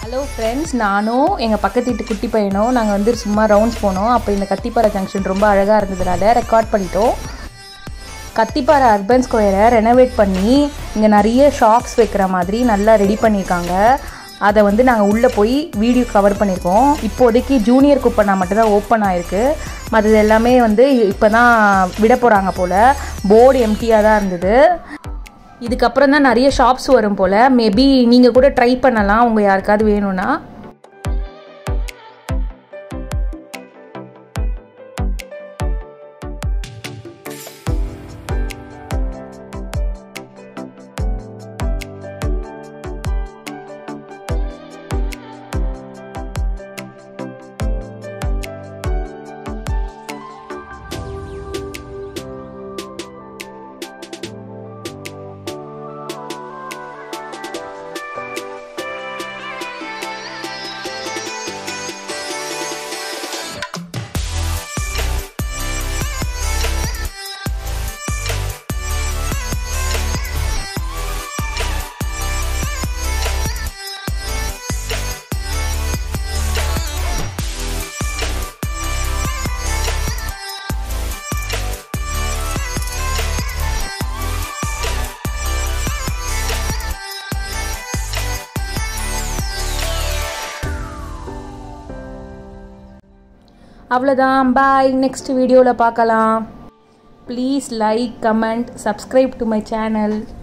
hello friends நானும் எங்கள் பக்கத்து வீட்டு குட்டி பையனும் நாங்கள் வந்து சும்மா ரவுண்ட்ஸ் போனோம் அப்போ இந்த கத்திப்பாறை ஜங்ஷன் ரொம்ப அழகாக இருந்ததுனால ரெக்கார்ட் பண்ணிட்டோம் கத்திப்பாறை அர்பன் ஸ்கொயரை ரெனோவேட் பண்ணி இங்கே நிறைய ஷாப்ஸ் வைக்கிற மாதிரி நல்லா ரெடி பண்ணியிருக்காங்க அதை வந்து நாங்கள் உள்ளே போய் வீடியோ கவர் பண்ணியிருக்கோம் இப்போதைக்கு ஜூனியர் குப்பனா மட்டும்தான் ஓப்பன் ஆயிருக்கு மற்றது எல்லாமே வந்து இப்போ தான் விட போகிறாங்க போல் போர்டு எம்டியாக தான் இருந்தது இதுக்கப்புறம் தான் நிறைய ஷாப்ஸ் வரும் போல் மேபி நீங்கள் கூட ட்ரை பண்ணலாம் உங்கள் யாருக்காவது வேணும்னா அவ்வளோதான் பாய் நெக்ஸ்ட் வீடியோவில் பார்க்கலாம் please like comment subscribe to my channel